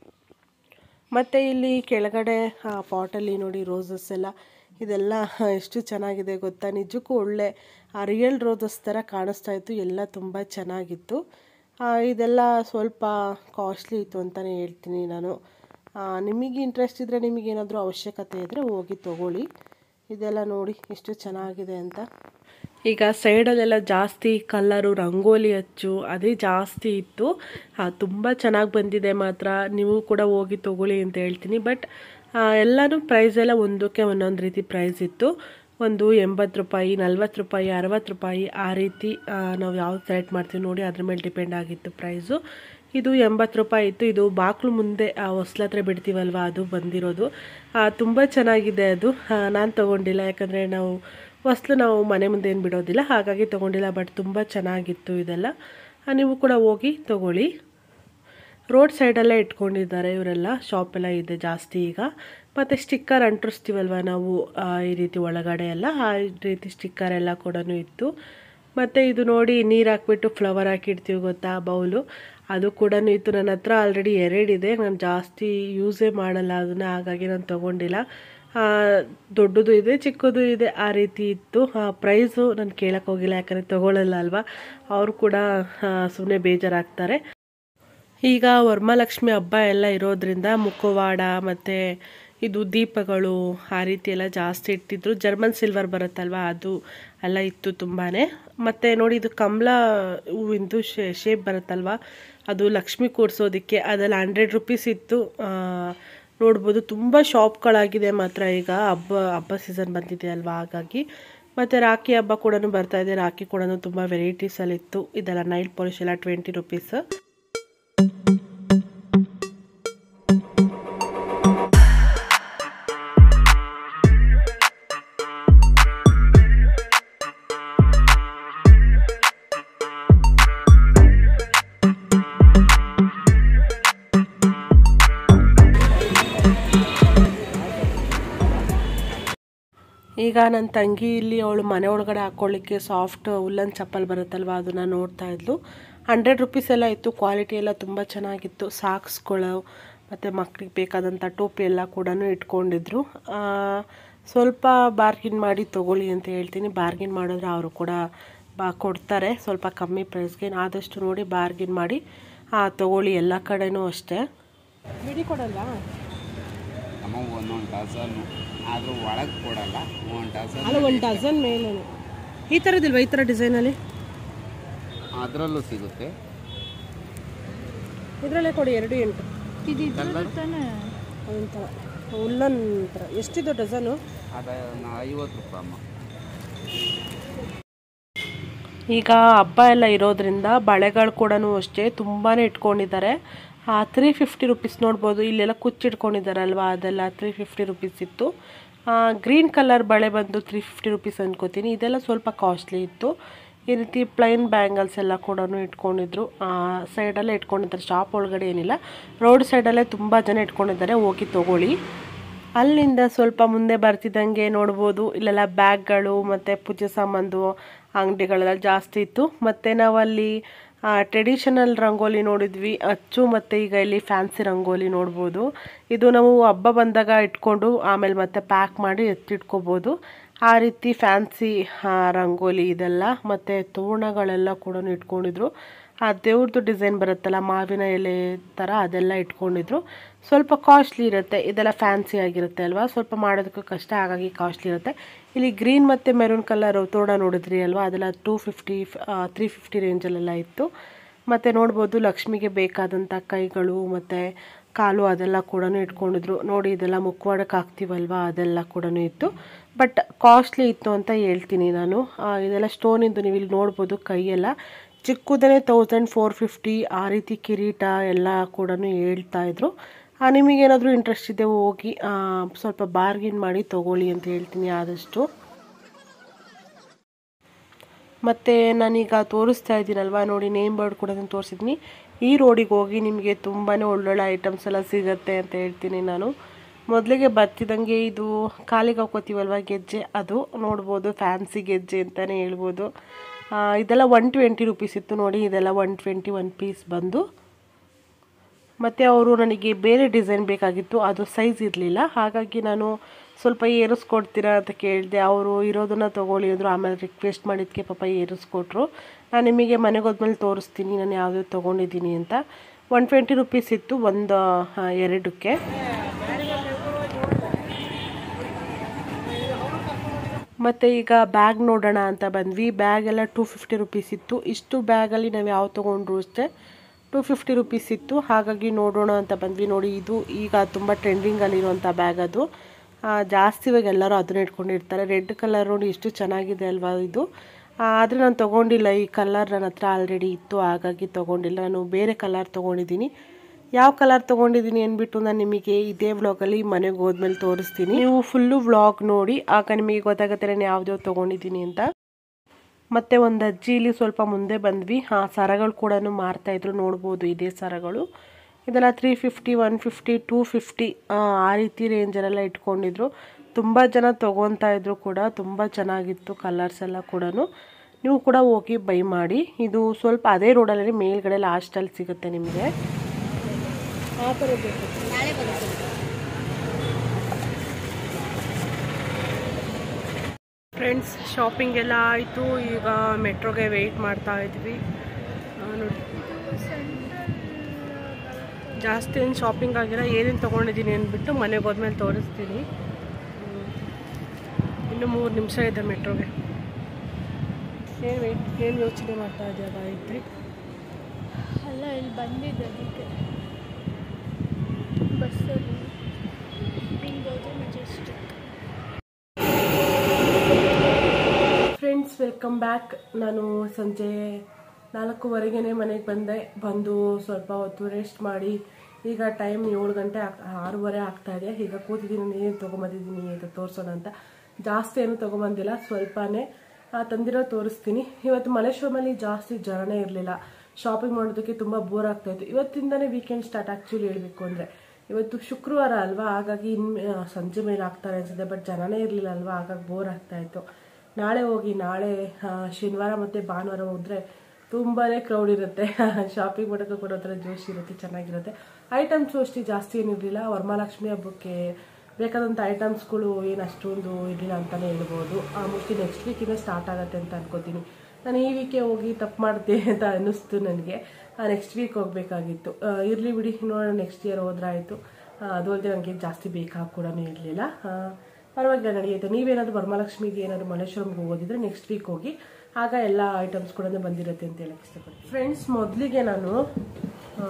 ಮತ್ತು ಇಲ್ಲಿ ಕೆಳಗಡೆ ಪಾಟಲ್ಲಿ ನೋಡಿ ರೋಸಸ್ ಎಲ್ಲ ಇದೆಲ್ಲ ಎಷ್ಟು ಚೆನ್ನಾಗಿದೆ ಗೊತ್ತಾ ನಿಜಕ್ಕೂ ಒಳ್ಳೆ ರಿಯಲ್ ರೋಸಸ್ ಥರ ಕಾಣಿಸ್ತಾ ಇತ್ತು ಎಲ್ಲ ತುಂಬ ಚೆನ್ನಾಗಿತ್ತು ಆ, ಇದೆಲ್ಲ ಸ್ವಲ್ಪ ಕಾಸ್ಟ್ಲಿ ಇತ್ತು ಅಂತಲೇ ಹೇಳ್ತೀನಿ ನಾನು ಆ, ನಿಮಗೆ ಇಂಟ್ರೆಸ್ಟ್ ಇದ್ದರೆ ನಿಮಗೇನಾದರೂ ಅವಶ್ಯಕತೆ ಇದ್ದರೆ ಹೋಗಿ ತೊಗೊಳ್ಳಿ ಇದೆಲ್ಲ ನೋಡಿ ಎಷ್ಟು ಚೆನ್ನಾಗಿದೆ ಅಂತ ಈಗ ಸೈಡಲ್ಲೆಲ್ಲ ಜಾಸ್ತಿ ಕಲ್ಲರು ರಂಗೋಲಿ ಅಚ್ಚು ಅದೇ ಜಾಸ್ತಿ ಇತ್ತು ತುಂಬ ಚೆನ್ನಾಗಿ ಬಂದಿದೆ ಮಾತ್ರ ನೀವು ಕೂಡ ಹೋಗಿ ತೊಗೊಳ್ಳಿ ಅಂತ ಹೇಳ್ತೀನಿ ಬಟ್ ಎಲ್ಲನೂ ಪ್ರೈಸ್ ಎಲ್ಲ ಒಂದಕ್ಕೆ ಒಂದೊಂದು ರೀತಿ ಪ್ರೈಸ್ ಇತ್ತು ಒಂದು ಎಂಬತ್ತು ರೂಪಾಯಿ ನಲ್ವತ್ತು ರೂಪಾಯಿ ಅರವತ್ತು ರೂಪಾಯಿ ಆ ರೀತಿ ಆ, ನಾವು ಯಾವ್ದು ಸೆಲೆಕ್ಟ್ ಮಾಡ್ತೀವಿ ನೋಡಿ ಅದ್ರ ಮೇಲೆ ಡಿಪೆಂಡ್ ಆಗಿತ್ತು ಪ್ರೈಸು ಇದು ಎಂಬತ್ತು ರೂಪಾಯಿ ಇತ್ತು ಇದು ಬಾಕ್ಲು ಮುಂದೆ ಆ ಹೊಸ್ಲ ಹತ್ರ ಬಿಡ್ತೀವಲ್ವ ಅದು ಬಂದಿರೋದು ತುಂಬ ಚೆನ್ನಾಗಿದೆ ಅದು ನಾನು ತೊಗೊಂಡಿಲ್ಲ ಯಾಕಂದರೆ ನಾವು ಹೊಸ್ಲು ನಾವು ಮನೆ ಮುಂದೆ ಏನು ಬಿಡೋದಿಲ್ಲ ಹಾಗಾಗಿ ತೊಗೊಂಡಿಲ್ಲ ಬಟ್ ತುಂಬ ಚೆನ್ನಾಗಿತ್ತು ಇದೆಲ್ಲ ಆ, ನೀವು ಕೂಡ ಹೋಗಿ ತೊಗೊಳ್ಳಿ ರೋಡ್ ಸೈಡಲ್ಲೇ ಇಟ್ಕೊಂಡಿದ್ದಾರೆ ಇವರೆಲ್ಲ ಶಾಪ್ ಎಲ್ಲ ಇದೆ ಜಾಸ್ತಿ ಈಗ ಮತ್ತು ಸ್ಟಿಕ್ಕರ್ ಅಂಟಿಸ್ತೀವಲ್ವ ನಾವು ಆ, ಈ ರೀತಿ ಒಳಗಡೆ ಎಲ್ಲ ಆ ರೀತಿ ಸ್ಟಿಕ್ಕರ್ ಎಲ್ಲ ಕೂಡ ಇತ್ತು ಮತ್ತು ಇದು ನೋಡಿ ನೀರು ಹಾಕ್ಬಿಟ್ಟು ಫ್ಲವರ್ ಹಾಕಿಡ್ತೀವಿ ಗೊತ್ತಾ ಬೌಲು ಅದು ಕೂಡ ಇತ್ತು ನನ್ನ ಹತ್ರ ಆಲ್ರೆಡಿ ಎರಡಿದೆ ನಾನು ಜಾಸ್ತಿ ಯೂಸೇ ಮಾಡಲ್ಲ ಅದನ್ನು ಹಾಗಾಗಿ ನಾನು ತೊಗೊಂಡಿಲ್ಲ ಆ, ದೊಡ್ಡದು ಇದೆ ಚಿಕ್ಕದು ಇದೆ ಆ ರೀತಿ ಇತ್ತು ಪ್ರೈಸು ನಾನು ಕೇಳಕ್ಕೆ ಹೋಗಿಲ್ಲ ಯಾಕಂದರೆ ತೊಗೊಳ್ಳಲ್ಲ ಅಲ್ವಾ ಅವರು ಕೂಡ ಸುಮ್ಮನೆ ಬೇಜಾರಾಗ್ತಾರೆ ಈಗ ವರಮಹಾಲಕ್ಷ್ಮಿ ಹಬ್ಬ ಎಲ್ಲ ಇರೋದ್ರಿಂದ ಮುಖವಾಡ ಮತ್ತು ಇದು ದೀಪಗಳು ಆ ರೀತಿ ಎಲ್ಲ ಜಾಸ್ತಿ ಇಟ್ಟಿದ್ರು ಜರ್ಮನ್ ಸಿಲ್ವರ್ ಬರುತ್ತಲ್ವ ಅದು ಎಲ್ಲ ಇತ್ತು ತುಂಬಾ ಮತ್ತು ನೋಡಿ ಇದು ಕಮಲ ಹೂವಿಂದು ಶೇಪ್ ಬರುತ್ತಲ್ವ ಅದು ಲಕ್ಷ್ಮಿ ಕೂರಿಸೋದಕ್ಕೆ ಅದೆಲ್ಲ ಹಂಡ್ರೆಡ್ ರುಪೀಸ್ ಇತ್ತು ಆ, ನೋಡ್ಬೋದು ತುಂಬ ಶಾಪ್ಗಳಾಗಿದೆ ಮಾತ್ರ ಈಗ ಹಬ್ಬ ಹಬ್ಬ ಸೀಸನ್ ಬಂದಿದೆ ಅಲ್ವಾ ಹಾಗಾಗಿ ಮತ್ತು ರಾಖಿ ಹಬ್ಬ ಕೂಡ ಬರ್ತಾ ಇದೆ ರಾಖಿ ಕೂಡ ತುಂಬ ವೆರೈಟೀಸಲ್ಲಿತ್ತು ಇದೆಲ್ಲ ನೈಲ್ ಪಾಲಿಶ್ ಎಲ್ಲ ಟ್ವೆಂಟಿ ರುಪೀಸ್ ಈಗ ನನ್ನ ತಂಗಿ ಇಲ್ಲಿ ಅವಳು ಮನೆ ಒಳಗಡೆ ಹಾಕ್ಕೊಳ್ಳಿಕ್ಕೆ ಸಾಫ್ಟ್ ಉಲ್ಲನ್ ಚಪ್ಪಲ್ ಬರುತ್ತಲ್ವ ಅದನ್ನು ನೋಡ್ತಾ ಇದ್ಲು ಹಂಡ್ರೆಡ್ ರುಪೀಸ್ ಎಲ್ಲ ಇತ್ತು ಕ್ವಾಲಿಟಿ ಎಲ್ಲ ತುಂಬ ಚೆನ್ನಾಗಿತ್ತು ಸಾಕ್ಸ್ಗಳು ಮತ್ತು ಮಕ್ಳಿಗೆ ಬೇಕಾದಂಥ ಟೋಪಿ ಎಲ್ಲ ಕೂಡ ಇಟ್ಕೊಂಡಿದ್ರು ಆ, ಸ್ವಲ್ಪ ಬಾರ್ಗಿನ್ ಮಾಡಿ ತೊಗೊಳ್ಳಿ ಅಂತ ಹೇಳ್ತೀನಿ ಬಾರ್ಗಿನ್ ಮಾಡಿದ್ರೆ ಅವರು ಕೂಡ ಬಾ ಕೊಡ್ತಾರೆ ಸ್ವಲ್ಪ ಕಮ್ಮಿ ಪ್ರೈಸ್ಗೆ ಆದಷ್ಟು ನೋಡಿ ಬಾರ್ಗಿನ್ ಮಾಡಿ ಆ, ತೊಗೊಳ್ಳಿ ಎಲ್ಲ ಕಡೆನೂ ಅಷ್ಟೇ ಬಿಡಿ ಕೊಡಲ್ಲ ಅಮ್ಮ ಒಂದೊಂದು ಡಜನ್ ಆದರೂ ಒಳಗೆ ಕೊಡಲ್ಲ ಒಂದು ಡಜನ್ ಅಲ್ಲ ಒಂದು ಡಜನ್ ಮೇಲೆ ಈ ಥರದಿಲ್ವಾ ಈ ಥರ ಡಿಸೈನಲ್ಲಿ ಅದರಲ್ಲೂ ಸಿಗುತ್ತೆ ಇದರಲ್ಲೇ ಕೊಡಿ ಎರಡು ಎಂಟು ಕಲರ್ ಒಂಥರ ಉಲ್ಲನ್ ಥರ ಎಷ್ಟಿದು ಡಜನು ಅದ ಐವತ್ತು ರೂಪಾಯಿ ಅಮ್ಮ ಈಗ ಹಬ್ಬ ಎಲ್ಲ ಇರೋದ್ರಿಂದ ಬಳೆಗಳು ಕೂಡ ಅಷ್ಟೇ ತುಂಬಾ ಇಟ್ಕೊಂಡಿದ್ದಾರೆ ತ್ರೀ ಫಿಫ್ಟಿ ರುಪೀಸ್ ನೋಡ್ಬೋದು ಇಲ್ಲೆಲ್ಲ ಕುಚ್ಚಿಟ್ಕೊಂಡಿದ್ದಾರಲ್ವ ಅದೆಲ್ಲ ತ್ರೀ ಫಿಫ್ಟಿ ರುಪೀಸ್ ಇತ್ತು ಗ್ರೀನ್ ಕಲರ್ ಬಳೆ ಬಂದು ತ್ರೀ ಫಿಫ್ಟಿ ರುಪೀಸ್ ಅನ್ಕೋತೀನಿ ಇದೆಲ್ಲ ಸ್ವಲ್ಪ ಕಾಸ್ಟ್ಲಿ ಇತ್ತು ಈ ರೀತಿ ಪ್ಲೈನ್ ಬ್ಯಾಂಗಲ್ಸ್ ಎಲ್ಲ ಕೂಡ ಇಟ್ಕೊಂಡಿದ್ರು ಸೈಡಲ್ಲೇ ಇಟ್ಕೊಂಡಿದ್ದಾರೆ ಶಾಪ್ ಒಳಗಡೆ ಏನಿಲ್ಲ ರೋಡ್ ಸೈಡಲ್ಲೇ ತುಂಬ ಜನ ಇಟ್ಕೊಂಡಿದ್ದಾರೆ ಹೋಗಿ ತೊಗೊಳ್ಳಿ ಅಲ್ಲಿಂದ ಸ್ವಲ್ಪ ಮುಂದೆ ಬರ್ತಿದ್ದಂಗೆ ನೋಡ್ಬೋದು ಇಲ್ಲೆಲ್ಲ ಬ್ಯಾಗ್ಗಳು ಮತ್ತು ಪೂಜೆ ಸಾಮಾನು ಅಂಗಡಿಗಳೆಲ್ಲ ಜಾಸ್ತಿ ಇತ್ತು ಮತ್ತು ನಾವಲ್ಲಿ ಟ್ರೆಡಿಷನಲ್ ರಂಗೋಲಿ ನೋಡಿದ್ವಿ ಅಚ್ಚು ಮತ್ತು ಈಗ ಇಲ್ಲಿ ಫ್ಯಾನ್ಸಿ ರಂಗೋಲಿ ನೋಡ್ಬೋದು ಇದು ನಾವು ಹಬ್ಬ ಬಂದಾಗ ಇಟ್ಕೊಂಡು ಆಮೇಲೆ ಮತ್ತೆ ಪ್ಯಾಕ್ ಮಾಡಿ ಎತ್ತಿಟ್ಕೋಬೋದು ಆ ರೀತಿ ಫ್ಯಾನ್ಸಿ ರಂಗೋಲಿ ಇದೆಲ್ಲ ಮತ್ತು ತೋರಣಗಳೆಲ್ಲ ಕೂಡ ಇಟ್ಕೊಂಡಿದ್ರು ಆ ದೇವ್ರದ್ದು ಡಿಸೈನ್ ಬರುತ್ತಲ್ಲ ಮಾವಿನ ಎಲೆ ಥರ ಅದೆಲ್ಲ ಇಟ್ಕೊಂಡಿದ್ರು ಸ್ವಲ್ಪ ಕಾಸ್ಟ್ಲಿ ಇರುತ್ತೆ ಇದೆಲ್ಲ ಫ್ಯಾನ್ಸಿ ಆಗಿರುತ್ತೆ ಅಲ್ವಾ ಸ್ವಲ್ಪ ಮಾಡೋದಕ್ಕೂ ಕಷ್ಟ ಹಾಗಾಗಿ ಕಾಸ್ಟ್ಲಿ ಇರುತ್ತೆ ಇಲ್ಲಿ ಗ್ರೀನ್ ಮತ್ತು ಮೆರೂನ್ ಕಲರ್ ತೋರಣ ನೋಡಿದ್ರಿ ಅಲ್ವಾ ಅದೆಲ್ಲ ಟೂ ಫಿಫ್ಟಿ ತ್ರೀ ಫಿಫ್ಟಿ ರೇಂಜಲ್ಲೆಲ್ಲ ಇತ್ತು ಮತ್ತು ನೋಡ್ಬೋದು ಲಕ್ಷ್ಮಿಗೆ ಬೇಕಾದಂಥ ಕೈಗಳು ಮತ್ತು ಕಾಲು ಅದೆಲ್ಲ ಕೂಡ ಇಟ್ಕೊಂಡಿದ್ರು ನೋಡಿ ಇದೆಲ್ಲ ಮುಖವಾಡಕ್ಕೆ ಹಾಕ್ತೀವಲ್ವಾ ಅದೆಲ್ಲ ಕೂಡ ಇತ್ತು ಬಟ್ ಕಾಸ್ಟ್ಲಿ ಇತ್ತು ಅಂತ ಹೇಳ್ತೀನಿ ನಾನು ಆ, ಇದೆಲ್ಲ ಸ್ಟೋನಿಂದು ನೀವು ಇಲ್ಲಿ ನೋಡ್ಬೋದು ಕೈಯೆಲ್ಲ ಚಿಕ್ಕದೇ ತೌಸಂಡ್ ಫೋರ್ ಫಿಫ್ಟಿ ಆ ರೀತಿ ಕಿರೀಟ ಎಲ್ಲ ಕೂಡ ಹೇಳ್ತಾ ಇದ್ರು ಆ, ನಿಮಗೇನಾದರೂ ಇಂಟ್ರೆಸ್ಟ್ ಇದೆ ಹೋಗಿ ಆ, ಸ್ವಲ್ಪ ಬಾರ್ಗಿನ್ ಮಾಡಿ ತೊಗೊಳ್ಳಿ ಅಂತ ಹೇಳ್ತೀನಿ ಆದಷ್ಟು ಮತ್ತು ನಾನೀಗ ತೋರಿಸ್ತಾ ಇದ್ದೀನಲ್ವಾ ನೋಡಿ ನೇಮ್ ಬೋರ್ಡ್ ಕೂಡ ನಾನು ತೋರಿಸಿದ್ದೀನಿ ಈ ರೋಡಿಗೆ ಹೋಗಿ ನಿಮಗೆ ತುಂಬಾ ಒಳ್ಳೊಳ್ಳೆ ಐಟಮ್ಸ್ ಎಲ್ಲ ಸಿಗುತ್ತೆ ಅಂತ ಹೇಳ್ತೀನಿ ನಾನು ಮೊದಲಿಗೆ ಬರ್ತಿದ್ದಂಗೆ ಇದು ಕಾಲಿಗೆ ಹಾಕೋತೀವಲ್ವ ಗೆಜ್ಜೆ ಅದು ನೋಡ್ಬೋದು ಫ್ಯಾನ್ಸಿ ಗೆಜ್ಜೆ ಅಂತಲೇ ಹೇಳ್ಬೋದು ಆ, ಇದೆಲ್ಲ ಒನ್ ಟ್ವೆಂಟಿ ರುಪೀಸ್ ಇತ್ತು ನೋಡಿ ಇದೆಲ್ಲ ಒನ್ ಟ್ವೆಂಟಿ ಒನ್ ಪೀಸ್ ಬಂದು ಮತ್ತು ಅವರು ನನಗೆ ಬೇರೆ ಡಿಸೈನ್ ಬೇಕಾಗಿತ್ತು ಅದು ಸೈಜ್ ಇರಲಿಲ್ಲ ಹಾಗಾಗಿ ನಾನು ಸ್ವಲ್ಪ ಏರಿಸ್ಕೊಡ್ತೀರಾ ಅಂತ ಕೇಳಿದೆ ಅವರು ಇರೋದನ್ನ ತೊಗೊಳ್ಳಿ ಅಂದರು ಆಮೇಲೆ ರಿಕ್ವೆಸ್ಟ್ ಮಾಡಿದ್ದಕ್ಕೆ ಪಾಪ ಏರಿಸ್ಕೊಟ್ರು ನಾನು ನಿಮಗೆ ಮನೆಗೆ ಹೋದ್ಮೇಲೆ ತೋರಿಸ್ತೀನಿ ನಾನು ಯಾವ್ಯಾವ್ದು ತೊಗೊಂಡಿದ್ದೀನಿ ಅಂತ ಒನ್ ಟ್ವೆಂಟಿ ರುಪೀಸ್ ಇತ್ತು ಒಂದು ಆ, ಎರಡಕ್ಕೆ ಮತ್ತು ಈಗ ಬ್ಯಾಗ್ ನೋಡೋಣ ಅಂತ ಬಂದ್ವಿ ಬ್ಯಾಗ್ ಎಲ್ಲ ಟೂ ಫಿಫ್ಟಿ ರುಪೀಸ್ ಇತ್ತು ಇಷ್ಟು ಬ್ಯಾಗಲ್ಲಿ ನಾವು ಯಾವ ತೊಗೊಂಡ್ರು ಅಷ್ಟೇ ಟೂ ಫಿಫ್ಟಿ ರುಪೀಸ್ ಇತ್ತು ಹಾಗಾಗಿ ನೋಡೋಣ ಅಂತ ಬಂದ್ವಿ ನೋಡಿ ಇದು ಈಗ ತುಂಬ ಟ್ರೆಂಡಿಂಗಲ್ಲಿರುವಂಥ ಬ್ಯಾಗ್ ಅದು ಆ, ಜಾಸ್ತಿ ಇವಾಗ ಎಲ್ಲರೂ ಅದನ್ನ ಇಟ್ಕೊಂಡಿರ್ತಾರೆ ರೆಡ್ ಕಲರ್ ನೋಡಿ ಎಷ್ಟು ಚೆನ್ನಾಗಿದೆ ಅಲ್ವಾ ಇದು ಆದರೆ ನಾನು ತೊಗೊಂಡಿಲ್ಲ ಈ ಕಲರ್ ನನ್ನ ಹತ್ರ ಆಲ್ರೆಡಿ ಇತ್ತು ಹಾಗಾಗಿ ತೊಗೊಂಡಿಲ್ಲ ನಾನು ಬೇರೆ ಕಲರ್ ತೊಗೊಂಡಿದ್ದೀನಿ ಯಾವ ಕಲರ್ ತೊಗೊಂಡಿದ್ದೀನಿ ಅಂದ್ಬಿಟ್ಟು ನಾನು ನಿಮಗೆ ಇದೇ ವ್ಲಾಗಲ್ಲಿ ಮನೆಗೆ ಹೋದ್ಮೇಲೆ ತೋರಿಸ್ತೀನಿ ನೀವು ಫುಲ್ಲು ವ್ಲಾಗ್ ನೋಡಿ ಆಗ ನಿಮಗೆ ಗೊತ್ತಾಗುತ್ತೆ ನಾನು ಯಾವ್ದ್ಯಾವ್ದು ತೊಗೊಂಡಿದ್ದೀನಿ ಅಂತ ಮತ್ತು ಒಂದು ಅಜ್ಜಿ ಇಲ್ಲಿ ಸ್ವಲ್ಪ ಮುಂದೆ ಬಂದ್ವಿ ಆ ಸರಗಳು ಕೂಡ ಮಾರ್ತಾಯಿದ್ರು ನೋಡ್ಬೋದು ಇದೇ ಸರಗಳು ಇದೆಲ್ಲ three fifty one fifty two fifty ಆ ರೀತಿ ರೇಂಜಲ್ಲೆಲ್ಲ ಇಟ್ಕೊಂಡಿದ್ರು ತುಂಬ ಜನ ತೊಗೊತಾ ಇದ್ರು ಕೂಡ ತುಂಬ ಚೆನ್ನಾಗಿತ್ತು ಕಲರ್ಸ್ ಎಲ್ಲ ಕೂಡ ನೀವು ಕೂಡ ಹೋಗಿ ಬೈ ಮಾಡಿ ಇದು ಸ್ವಲ್ಪ ಅದೇ ರೋಡಲ್ಲಿ ಮೇಲ್ಗಡೆ ಲಾಸ್ಟಲ್ಲಿ ಸಿಗುತ್ತೆ ನಿಮಗೆ ಆ ಥರ ಬೇಕು ಫ್ರೆಂಡ್ಸ್ ಶಾಪಿಂಗ್ ಎಲ್ಲ ಆಯಿತು ಈಗ ಮೆಟ್ರೋಗೆ ವೆಯ್ಟ್ ಮಾಡ್ತಾ ಇದ್ವಿ ಆ, ನೋಡಿ ಜಾಸ್ತಿ ಏನು ಶಾಪಿಂಗ್ ಆಗಿಲ್ಲ ಏನೇನು ತೊಗೊಂಡಿದ್ದೀನಿ ಅಂದ್ಬಿಟ್ಟು ಮನೆಗೆ ಹೋದ್ಮೇಲೆ ತೋರಿಸ್ತೀನಿ ಹ್ಮ್. ಇನ್ನು ಮೂರು ನಿಮಿಷ ಇದೆ ಮೆಟ್ರೋಗೆ ಏನು ವೆಯ್ಟ್ ಏನು ಯೋಚನೆ ಮಾಡ್ತಾ ಇದೆಯಾ ಗಾಯತ್ರಿ ಅಲ್ಲ ಇಲ್ಲಿ ಬಂದಿದ್ದೆ ಅದಕ್ಕೆ ಬಸ್ಸಲ್ಲಿ ಹಿಂಗೋದ್ರೆ ಮೆಜೆಸ್ಟಿಕ್ ಫ್ರೆಂಡ್ಸ್ ವೆಲ್ಕಮ್ ಬ್ಯಾಕ್ ನಾನು ಸಂಜೆ ನಾಲ್ಕೂವರೆಗೇ ಮನೆಗೆ ಬಂದೆ ಬಂದು ಸ್ವಲ್ಪ ಹೊತ್ತು ರೆಸ್ಟ್ ಮಾಡಿ ಈಗ ಟೈಮ್ ಏಳು ಗಂಟೆ ಆಗ್ ಆರೂವರೆ ಆಗ್ತಾ ಇದೆ ಈಗ ಕೂತಿದ್ದೀನಿ ನೀನು ತೊಗೊಂಬಂದಿದ್ದೀನಿ ಅಂತ ತೋರಿಸೋಣ ಅಂತ ಜಾಸ್ತಿ ಏನು ತೊಗೊಂಬಂದಿಲ್ಲ ಸ್ವಲ್ಪನೇ ಆ, ತಂದಿರೋ ತೋರಿಸ್ತೀನಿ ಇವತ್ತು ಮಲೇಶ್ವರಮಲ್ಲಿ ಜಾಸ್ತಿ ಜನನೇ ಇರಲಿಲ್ಲ ಶಾಪಿಂಗ್ ಮಾಡೋದಕ್ಕೆ ತುಂಬ ಬೋರ್ ಆಗ್ತಾ ಇತ್ತು ಇವತ್ತಿಂದನೇ ವೀಕೆಂಡ್ ಸ್ಟಾರ್ಟ್ ಆ್ಯಕ್ಚುಲಿ ಹೇಳಬೇಕು ಅಂದರೆ ಇವತ್ತು ಶುಕ್ರವಾರ ಅಲ್ವಾ ಹಾಗಾಗಿ ಇನ್ ಆ, ಸಂಜೆ ಮೇಲೆ ಆಗ್ತಾರೆ ಅನ್ಸುತ್ತೆ ಬಟ್ ಜನನೇ ಇರಲಿಲ್ಲ ಅಲ್ವಾ ಹಾಗಾಗಿ ಬೋರ್ ಆಗ್ತಾ ಇತ್ತು ನಾಳೆ ಹೋಗಿ ನಾಳೆ ಆ, ಶನಿವಾರ ಮತ್ತು ಭಾನುವಾರ ಹೋದರೆ ತುಂಬಾ ಕ್ರೌಡ್ ಇರುತ್ತೆ ಶಾಪಿಂಗ್ ಮಾಡೋಕ್ಕೂ ಕೂಡ ಒಂಥರ ಜೋಶ್ ಇರುತ್ತೆ ಚೆನ್ನಾಗಿರುತ್ತೆ ಐಟಮ್ಸು ಅಷ್ಟು ಜಾಸ್ತಿ ಏನಿರಲಿಲ್ಲ ವರಮಹಾಲಕ್ಷ್ಮಿ ಹಬ್ಬಕ್ಕೆ ಬೇಕಾದಂಥ ಐಟಮ್ಸ್ಗಳು ಏನು ಅಷ್ಟೊಂದು ಇರಲಿಲ್ಲ ಅಂತಲೇ ಹೇಳ್ಬೋದು ಮೋಸ್ಟ್ಲಿ ನೆಕ್ಸ್ಟ್ ವೀಕಿಂದ ಸ್ಟಾರ್ಟ್ ಆಗುತ್ತೆ ಅಂತ ಅನ್ಕೋತೀನಿ ನಾನು ಈ ವೀಕೆ ಹೋಗಿ ತಪ್ಪು ಮಾಡ್ತೆ ಅಂತ ಅನ್ನಿಸ್ತು ನನಗೆ ನೆಕ್ಸ್ಟ್ ವೀಕ್ ಹೋಗಬೇಕಾಗಿತ್ತು ಇರಲಿ ಬಿಡಿ ನೋಡೋಣ ನೆಕ್ಸ್ಟ್ ಇಯರ್ ಹೋದ್ರಾಯಿತು ಅದು ಅಲ್ಲದೆ ನನಗೆ ಜಾಸ್ತಿ ಬೇಕಾಗಿ ಕೂಡ ಇರಲಿಲ್ಲ ಪರವಾಗಿಲ್ಲ ನಡೆಯುತ್ತೆ ನೀವೇನಾದರೂ ವರಮಹಾಲಕ್ಷ್ಮಿಗೆ ಏನಾದರೂ ಮಲ್ಲೇಶ್ವರಂಗೆ ಹೋಗೋದಿದ್ರೆ ನೆಕ್ಸ್ಟ್ ವೀಕ್ ಹೋಗಿ ಆಗ ಎಲ್ಲ ಐಟಮ್ಸ್ ಕೂಡ ಬಂದಿರುತ್ತೆ ಅಂತ ಹೇಳಕ್ಕೆ ಇಷ್ಟಪಡ್ತೀನಿ ಫ್ರೆಂಡ್ಸ್ ಮೊದಲಿಗೆ ನಾನು ಆ,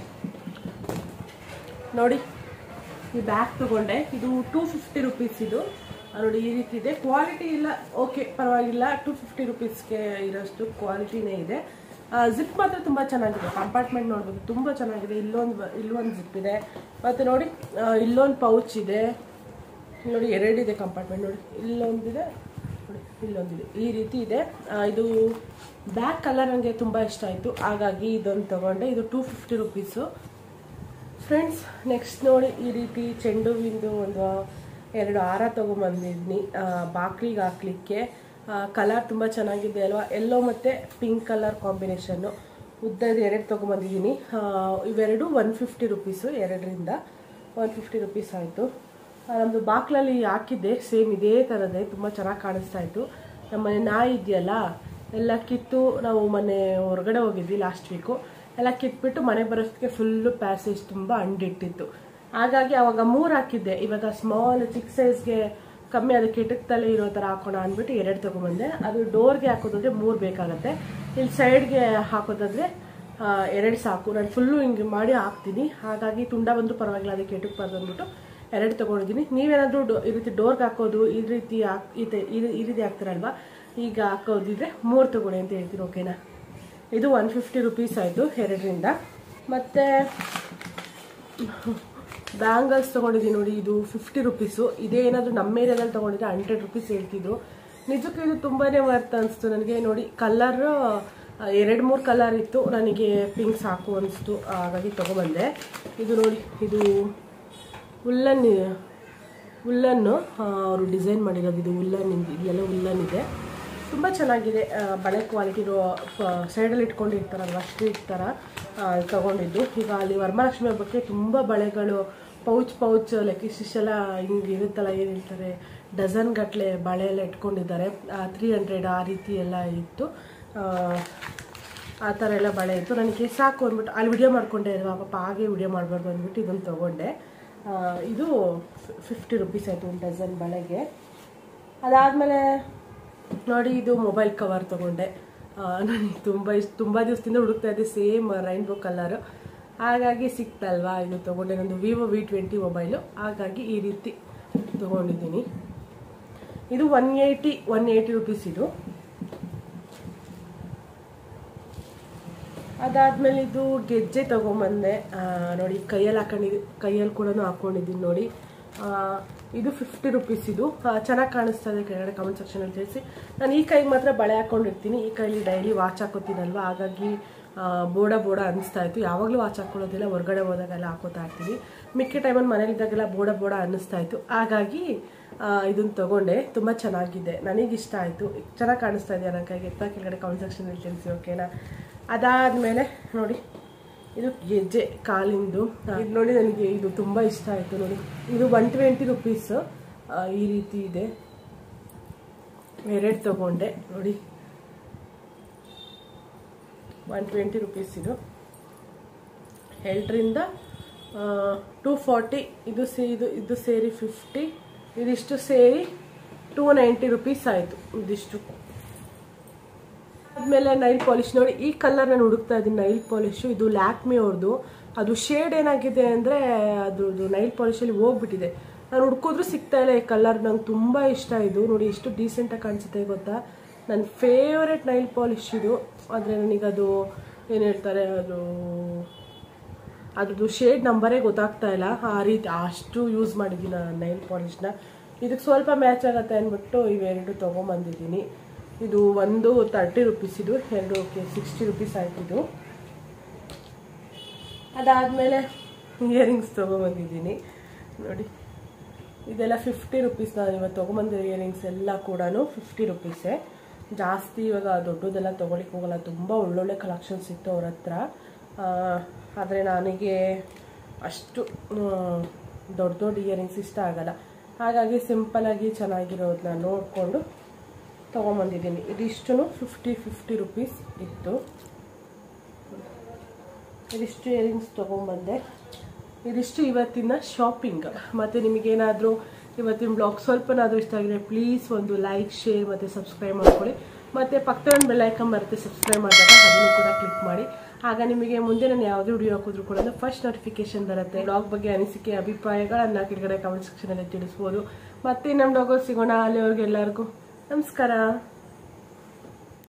ನೋಡಿ ಈ ಬ್ಯಾಗ್ ತಗೊಂಡೆ ಇದು ಟೂ ಫಿಫ್ಟಿ ರುಪೀಸ್ ಇದು ಆ, ನೋಡಿ ಈ ರೀತಿ ಇದೆ ಕ್ವಾಲಿಟಿ ಇಲ್ಲ ಓಕೆ ಪರವಾಗಿಲ್ಲ ಟೂ ಫಿಫ್ಟಿ ರುಪೀಸ್ಗೆ ಇರೋಷ್ಟು ಕ್ವಾಲಿಟಿನೇ ಇದೆ ಜಿಪ್ ಮಾತ್ರ ತುಂಬ ಚೆನ್ನಾಗಿದೆ ಕಂಪಾರ್ಟ್ಮೆಂಟ್ ನೋಡ್ಬೋದು ತುಂಬ ಚೆನ್ನಾಗಿದೆ ಇಲ್ಲೊಂದು ಬ- ಇಲ್ಲೊಂದು ಜಿಪ್ ಇದೆ ಮತ್ತು ನೋಡಿ ಆ, ಇಲ್ಲೊಂದು ಪೌಚ್ ಇದೆ ನೋಡಿ ಎರಡಿದೆ ಕಂಪಾರ್ಟ್ಮೆಂಟ್ ನೋಡಿ ಇಲ್ಲೊಂದಿದೆ ನೋಡಿ ಇಲ್ಲೊಂದಿದೆ ಈ ರೀತಿ ಇದೆ ಆ, ಇದು ಬ್ಯಾಕ್ ಕಲರ್ ನನಗೆ ತುಂಬ ಇಷ್ಟ ಆಯಿತು ಹಾಗಾಗಿ ಇದೊಂದು ತಗೊಂಡೆ ಇದು two fifty rupees friends next ನೋಡಿ ಈ ರೀತಿ ಚೆಂಡು ಹೂವಿಂದು ಒಂದು ಎರಡು ಹಾರ ತೊಗೊಂಬಂದಿದ್ದೀನಿ ಬಾಕ್ಲಿಗೆ ಹಾಕ್ಲಿಕ್ಕೆ ಕಲರ್ ತುಂಬ ಚೆನ್ನಾಗಿದೆ ಅಲ್ವಾ ಎಲ್ಲೋ ಮತ್ತು ಪಿಂಕ್ ಕಲರ್ ಕಾಂಬಿನೇಷನ್ನು ಉದ್ದದ ಎರಡು ತೊಗೊಂಬಂದಿದ್ದೀನಿ ಇವೆರಡು ಒನ್ ಫಿಫ್ಟಿ ರುಪೀಸು ಎರಡರಿಂದ ಒನ್ ಫಿಫ್ಟಿ ರುಪೀಸ್ ಆಯಿತು ನಮ್ಮದು ಬಾಕ್ಲಲ್ಲಿ ಹಾಕಿದ್ದೆ ಸೇಮ್ ಇದೇ ಥರದೇ ತುಂಬ ಚೆನ್ನಾಗಿ ಕಾಣಿಸ್ತಾ ಇತ್ತು ನಮ್ಮನೆ ನಾಯಿ ಇದೆಯಲ್ಲ ಎಲ್ಲ ಕಿತ್ತು ನಾವು ಮೊನ್ನೆ ಹೊರಗಡೆ ಹೋಗಿದ್ವಿ ಲಾಸ್ಟ್ ವೀಕು ಎಲ್ಲ ಕಿತ್ಬಿಟ್ಟು ಮನೆ ಬರೋಷ್ಟಕ್ಕೆ ಫುಲ್ಲು ಪ್ಯಾಸೇಜ್ ತುಂಬ ಅಂಡಿಟ್ಟಿತ್ತು ಹಾಗಾಗಿ ಅವಾಗ ಮೂರು ಹಾಕಿದ್ದೆ ಇವಾಗ ಸ್ಮಾಲ್ ಚಿಕ್ಕ ಸೈಜ್ಗೆ ಕಮ್ಮಿ ಅದಕ್ಕೆ ಇಟಕ್ತಲೇ ಇರೋ ಥರ ಹಾಕೋಣ ಅಂದ್ಬಿಟ್ಟು ಎರಡು ತೊಗೊಂಬಂದೆ ಅದು ಡೋರ್ಗೆ ಹಾಕೋದಾದ್ರೆ ಮೂರು ಬೇಕಾಗತ್ತೆ ಇಲ್ಲಿ ಸೈಡ್ಗೆ ಹಾಕೋದಾದ್ರೆ ಎರಡು ಸಾಕು ನಾನು ಫುಲ್ಲು ಹಿಂಗೆ ಮಾಡಿ ಹಾಕ್ತೀನಿ ಹಾಗಾಗಿ ತುಂಡ ಬಂದರೂ ಪರವಾಗಿಲ್ಲ ಅದಕ್ಕೆ ಎಟಕ್ಬಾರ್ದು ಅಂದ್ಬಿಟ್ಟು ಎರಡು ತೊಗೊಂಡಿದ್ದೀನಿ ನೀವೇನಾದರೂ ಡೋ ಈ ರೀತಿ ಡೋರ್ಗೆ ಹಾಕೋದು ಈ ರೀತಿ ಹಾಕ್ ಈ ತೆ- ಈ ಈ ರೀತಿ ಹಾಕ್ತಾರಲ್ವಾ ಈಗ ಹಾಕೋದಿದ್ರೆ ಮೂರು ತೊಗೊಳ್ಳಿ ಅಂತ ಹೇಳ್ತೀನಿ ಓಕೆನಾ ಇದು ಒನ್ ಫಿಫ್ಟಿ ರುಪೀಸ್ ಆಯಿತು ಎರಡರಿಂದ ಮತ್ತು ಬ್ಯಾಂಗಲ್ಸ್ ತೊಗೊಂಡಿದ್ದೀನಿ ನೋಡಿ ಇದು ಫಿಫ್ಟಿ ರುಪೀಸು ಇದೇ ಏನಾದರೂ ನಮ್ಮ ಏರಿಯಾದಲ್ಲಿ ತೊಗೊಂಡಿದ್ರೆ ಹಂಡ್ರೆಡ್ ರುಪೀಸ್ ಹೇಳ್ತಿದ್ರು ನಿಜಕ್ಕೂ ಇದು ತುಂಬಾ ವರ್ತ್ ಅನಿಸ್ತು ನನಗೆ ನೋಡಿ ಕಲರ್ ಎರಡು ಮೂರು ಕಲರ್ ಇತ್ತು ನನಗೆ ಪಿಂಕ್ ಸಾಕು ಅನಿಸ್ತು ಹಾಗಾಗಿ ತೊಗೊಬಂದೆ ಇದು ನೋಡಿ ಇದು ಉಲ್ಲನ್ ಉಲ್ಲನ್ನು ಅವರು ಡಿಸೈನ್ ಮಾಡಿರೋದು ಇದು ಉಲ್ಲನ್ ಇದೆಲ್ಲ ಉಲ್ಲನ್ ಇದೆ ತುಂಬ ಚೆನ್ನಾಗಿದೆ ಆ, ಬಳೆ ಕ್ವಾಲಿಟಿ ಇರೋ ಸೈಡಲ್ಲಿ ಇಟ್ಕೊಂಡಿರ್ತಾರಲ್ವ ಸ್ಟ್ರೀಟ್ ಥರ ಆ, ತಗೊಂಡಿದ್ದು ಈಗ ಅಲ್ಲಿ ವರಮಹಾಲಕ್ಷ್ಮಿ ಹಬ್ಬಕ್ಕೆ ತುಂಬ ಬಳೆಗಳು ಪೌಚ್ ಪೌಚ್ ಲೆಕ್ಕಿಸ್ ಎಲ್ಲ ಹಿಂಗೆ ಇರುತ್ತಲ್ಲ ಏನು ಹೇಳ್ತಾರೆ ಡಜನ್ ಗಟ್ಟಲೆ ಬಳೆ ಎಲ್ಲ ಇಟ್ಕೊಂಡಿದ್ದಾರೆ ತ್ರೀ ಹಂಡ್ರೆಡ್ ಆ ರೀತಿ ಎಲ್ಲ ಇತ್ತು ಆ, ಆ ಥರ ಎಲ್ಲ ಬಳೆ ಇತ್ತು ನನಗೆ ಸಾಕು ಅಂದ್ಬಿಟ್ಟು ಅಲ್ಲಿ ವಿಡಿಯೋ ಮಾಡ್ಕೊಂಡೆ ಅಲ್ವಾ ಪಾಪ ಹಾಗೆ ವಿಡಿಯೋ ಮಾಡಬಾರ್ದು ಅಂದ್ಬಿಟ್ಟು ಇದನ್ನು ತೊಗೊಂಡೆ ಆ, ಇದು ಫಿಫ್ಟಿ ರುಪೀಸ್ ಆಯಿತು ಒಂದು ಡಜನ್ ಬಳೆಗೆ ಅದಾದಮೇಲೆ ನೋಡಿ ಇದು ಮೊಬೈಲ್ ಕವರ್ ತೊಗೊಂಡೆ ನನಗೆ ತುಂಬ ಇಷ್ಟ ತುಂಬ ದಿವಸದಿಂದ ಹುಡುಕ್ತಾ ಇದ್ದೆ ಸೇಮ್ ರೈನ್ಬೋ ಕಲರು ಹಾಗಾಗಿ ಸಿಕ್ತಲ್ವಾ ಇದು ತೊಗೊಂಡೆ ನಂದು ವಿವೋ ವಿ ಟ್ವೆಂಟಿ ಮೊಬೈಲು ಹಾಗಾಗಿ ಈ ರೀತಿ ತೊಗೊಂಡಿದ್ದೀನಿ ಇದು one eighty one eighty rupees ಇದು ಅದಾದ್ಮೇಲೆ ಇದು ಗೆಜ್ಜೆ ತೊಗೊಂಬಂದೆ ಆ, ನೋಡಿ ಕೈಯಲ್ಲಿ ಹಾಕೊಂಡಿದ್ದು ಕೈಯಲ್ಲಿ ಕೂಡ ಹಾಕೊಂಡಿದ್ದೀನಿ ನೋಡಿ ಆ, ಇದು ಫಿಫ್ಟಿ ರುಪೀಸ್ ಇದು ಚೆನ್ನಾಗಿ ಕಾಣಿಸ್ತಾ ಇದೆ ಕೆಳಗಡೆ ಕಮೆಂಟ್ ಸೆಕ್ಷನಲ್ಲಿ ತಿಳಿಸಿ ನಾನು ಈ ಕೈಗೆ ಮಾತ್ರ ಬಳೆ ಹಾಕೊಂಡಿರ್ತೀನಿ ಈ ಕೈಲಿ ಡೈಲಿ ವಾಚ್ ಹಾಕೋತೀನಲ್ವ ಹಾಗಾಗಿ ಆ, ಬೋಡ ಬೋಡ ಅನಿಸ್ತಾ ಇತ್ತು ಯಾವಾಗಲೂ ವಾಚ್ ಹಾಕೊಳ್ಳೋದಿಲ್ಲ ಹೊರಗಡೆ ಹೋದಾಗೆಲ್ಲ ಹಾಕೋತಾ ಇರ್ತೀನಿ ಮಿಕ್ಕ ಟೈಮಲ್ಲಿ ಮನೇಲಿದ್ದಾಗೆಲ್ಲ ಬೋಡ ಬೋಡ ಅನ್ನಿಸ್ತಾ ಇತ್ತು ಹಾಗಾಗಿ ಇದನ್ನು ತೊಗೊಂಡೆ ತುಂಬ ಚೆನ್ನಾಗಿದೆ ನನಗಿಷ್ಟ ಆಯಿತು ಚೆನ್ನಾಗಿ ಕಾಣಿಸ್ತಾ ಇದೆಯಾ ನನ್ನ ಕೈಗೆ ಎತ್ತ ಕೆಳಗಡೆ ಕಮೆಂಟ್ ಸೆಕ್ಷನಲ್ಲಿ ತಿಳಿಸಿ ಓಕೆನಾ ಅದಾದಮೇಲೆ ನೋಡಿ ಇದು ಗೆಜ್ಜೆ ಕಾಲಿಂದು ಆ, ಇದು ನೋಡಿ ನನಗೆ ಇದು ತುಂಬ ಇಷ್ಟ ಆಯಿತು ನೋಡಿ ಇದು ಒನ್ ಟ್ವೆಂಟಿ ರುಪೀಸ್ ಈ ರೀತಿ ಇದೆ ಎರಡು ತಗೊಂಡೆ ನೋಡಿ ಒನ್ ಟ್ವೆಂಟಿ ರುಪೀಸ್ ಇದು ಎರಡರಿಂದ ಟೂ ಫಾರ್ಟಿ ಇದು ಸೇ ಇದು ಇದು ಸೇರಿ ಫಿಫ್ಟಿ ಇದಿಷ್ಟು ಸೇರಿ ಟೂ ನೈಂಟಿ ರುಪೀಸ್ ಆಯಿತು ಇದಿಷ್ಟು ಆದ್ಮೇಲೆ ನೈಲ್ ಪಾಲಿಶ್ ನೋಡಿ ಈ ಕಲರ್ ನಾನು ಹುಡುಕ್ತಾ ಇದ್ದೀನಿ ನೈಲ್ ಪಾಲಿಶು ಇದು ಲ್ಯಾಕ್ಮಿ ಅವ್ರದ್ದು ಅದು ಶೇಡ್ ಏನಾಗಿದೆ ಅಂದರೆ ಅದ್ರದ್ದು ನೈಲ್ ಪಾಲಿಶಲ್ಲಿ ಹೋಗ್ಬಿಟ್ಟಿದೆ ನಾನು ಹುಡ್ಕೋದ್ರೂ ಸಿಗ್ತಾ ಇಲ್ಲ ಈ ಕಲರ್ ನಂಗೆ ತುಂಬ ಇಷ್ಟ ಇದು ನೋಡಿ ಎಷ್ಟು ಡೀಸೆಂಟಾಗಿ ಕಾಣಿಸುತ್ತೆ ಗೊತ್ತಾ ನನ್ನ ಫೇವ್ರೆಟ್ ನೈಲ್ ಪಾಲಿಶ್ ಇದು ಆದರೆ ನನಗದು ಏನು ಹೇಳ್ತಾರೆ ಅದು ಅದ್ರದ್ದು ಶೇಡ್ ನಂಬರೇ ಗೊತ್ತಾಗ್ತಾ ಇಲ್ಲ ಆ ರೀತಿ ಅಷ್ಟು ಯೂಸ್ ಮಾಡಿದ್ದೀನಿ ನಾನು ನೈಲ್ ಪಾಲಿಶ್ನ ಇದಕ್ಕೆ ಸ್ವಲ್ಪ ಮ್ಯಾಚ್ ಆಗುತ್ತೆ ಅಂದ್ಬಿಟ್ಟು ಇವೆರಡು ತೊಗೊಂಬಂದಿದ್ದೀನಿ ಇದು ಒಂದು ತರ್ಟಿ ರುಪೀಸ್ ಇದು ಎರಡು ಓಕೆ ಸಿಕ್ಸ್ಟಿ ರುಪೀಸ್ ಆಯ್ತು ಇದು ಅದಾದಮೇಲೆ ಇಯರಿಂಗ್ಸ್ ತೊಗೊಂಬಂದಿದ್ದೀನಿ ನೋಡಿ ಇದೆಲ್ಲ ಫಿಫ್ಟಿ ರುಪೀಸ್ ನಾನು ಇವತ್ತು ತೊಗೊಂಬಂದಿರೋ ಇಯರಿಂಗ್ಸ್ ಎಲ್ಲ ಕೂಡ ಫಿಫ್ಟಿ ರುಪೀಸೇ ಜಾಸ್ತಿ ಇವಾಗ ದೊಡ್ಡದೆಲ್ಲ ತೊಗೊಳಿಕ್ಕೆ ಹೋಗಲ್ಲ ತುಂಬ ಒಳ್ಳೊಳ್ಳೆ ಕಲೆಕ್ಷನ್ಸ್ ಇತ್ತು ಅವ್ರ ಹತ್ರ ಆದರೆ ನನಗೆ ಅಷ್ಟು ದೊಡ್ಡ ದೊಡ್ಡ ಇಯರಿಂಗ್ಸ್ ಇಷ್ಟ ಆಗಲ್ಲ ಹಾಗಾಗಿ ಸಿಂಪಲಾಗಿ ಚೆನ್ನಾಗಿರೋದನ್ನ ನೋಡಿಕೊಂಡು ತೊಗೊಂಬಂದಿದ್ದೀನಿ ಇದಿಷ್ಟು ಫಿಫ್ಟಿ ಫಿಫ್ಟಿ ರುಪೀಸ್ ಇತ್ತು ಇದಿಷ್ಟು ಇಯರಿಂಗ್ಸ್ ತೊಗೊಂಬಂದೆ ಇದಿಷ್ಟು ಇವತ್ತಿನ ಶಾಪಿಂಗ್ ಮತ್ತು ನಿಮಗೇನಾದರೂ ಇವತ್ತಿನ ಬ್ಲಾಗ್ ಸ್ವಲ್ಪನಾದರೂ ಇಷ್ಟ ಆಗಿದ್ರೆ ಪ್ಲೀಸ್ ಒಂದು ಲೈಕ್ ಶೇರ್ ಮತ್ತು ಸಬ್ಸ್ಕ್ರೈಬ್ ಮಾಡ್ಕೊಳ್ಳಿ ಮತ್ತು ಪಕ್ಕದ ಒಂದು ಬೆಲ್ಲೈಕನ್ ಬರುತ್ತೆ ಸಬ್ಸ್ಕ್ರೈಬ್ ಮಾಡಿದಾಗ ಅದನ್ನು ಕೂಡ ಕ್ಲಿಕ್ ಮಾಡಿ ಆಗ ನಿಮಗೆ ಮುಂದೆ ನಾನು ಯಾವುದೇ ವಿಡಿಯೋ ಹಾಕಿದ್ರು ಕೂಡ ಫಸ್ಟ್ ನೋಟಿಫಿಕೇಶನ್ ಬರುತ್ತೆ ಬ್ಲಾಗ್ ಬಗ್ಗೆ ಅನಿಸಿಕೆ ಅಭಿಪ್ರಾಯಗಳನ್ನ ಕೆಳಗಡೆ ಕಮೆಂಟ್ ಸೆಕ್ಷನಲ್ಲಿ ತಿಳಿಸ್ಬೋದು ಮತ್ತೆ ನಮ್ಮ ಬ್ಲಾಗಲ್ಲಿ ಸಿಗೋಣ ಅಲ್ಲಿವರೆಗೂ ಎಲ್ಲರಿಗೂ ನಮಸ್ಕಾರ